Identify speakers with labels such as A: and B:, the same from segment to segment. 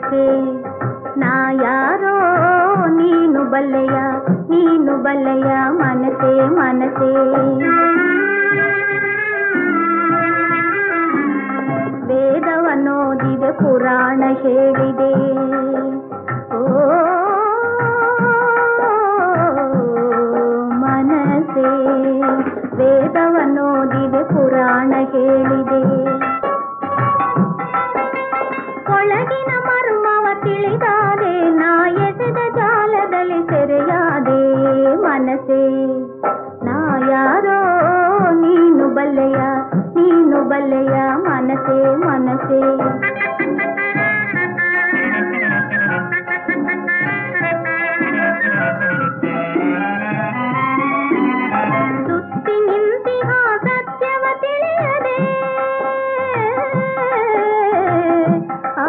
A: ಮನಸೇ ನಾ ಯಾರೋ ನೀನು ಬಲ್ಲೆಯ ನೀನು ಬಲ್ಲೆಯ ಮನಸೇ ಮನಸೇ ವೇದವನ್ನೋದಿದೆ ಪುರಾಣ ಹೇಳಿದೆ ಓ ಮನಸೇ ವೇದವನ್ನೋದಿದೆ ಪುರಾಣ ಹೇಳಿದೆ ಒಳಗಿನ ಮರ್ಮವ ತಿಳಿದಾದೆ ನಾ ಎಸೆದ ಜಾಲದಲ್ಲಿ ಸೆರೆಯಾದೆ ಮನಸೇ ನಾ ಯಾರೋ ನೀನು ಬಲ್ಲೆಯ ನೀನು ಬಲ್ಲೆಯ ಮನಸೇ ಮನಸೇ ಸುತ್ತಿ ನಿಂತಿಹ ಸತ್ಯವ ತಿಳಿಯದೆ ಆ,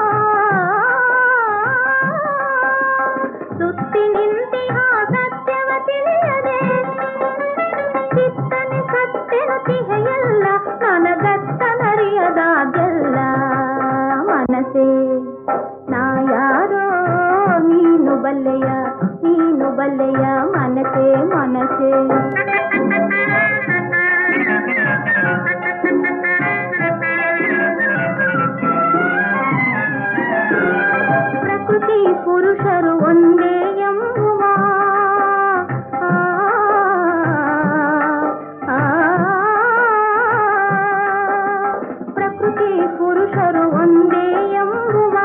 A: ಸುತ್ತಿ ನಿಂತಿಹ ಸತ್ಯವ ತಿಳಿಯದೆ ಚಿತ್ತನೆ ಸತ್ಯನು ತಿಹೆಯಲ್ಲ ನನಗತ್ತನರಿಯದಾಗೆಲ್ಲ ಮನಸೇ ನಾ ಯಾರೋ ನೀನು ಬಲ್ಲೆಯ ನೀನು ಬಲ್ಲೆಯ ಮನಸೇ ಮನಸೇ ಪ್ರಕೃತಿ ಪುರುಷರು ಒಂದೇ ಎಂಬುವ ಆ, ಆ, ಪ್ರಕೃತಿ ಪುರುಷರು ಒಂದೇ ಎಂಬುವ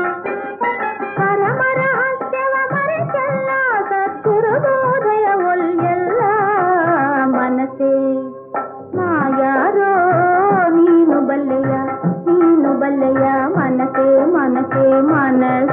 A: ಪರಮ ರಹಸ್ಯವ ಮರೆತಲ್ಲ ಸದ್ಗುರು ಬೋಧಯ ಒಲ್ಲೆಲ್ಲ ಮನಸೇ ನಾ ಯಾರೋ ನೀನು ಬಲ್ಲೆಯ ನೀನು ಬಲ್ಲೆಯ ಮನಸೇ ಮನಸೇ ಮನಸೇ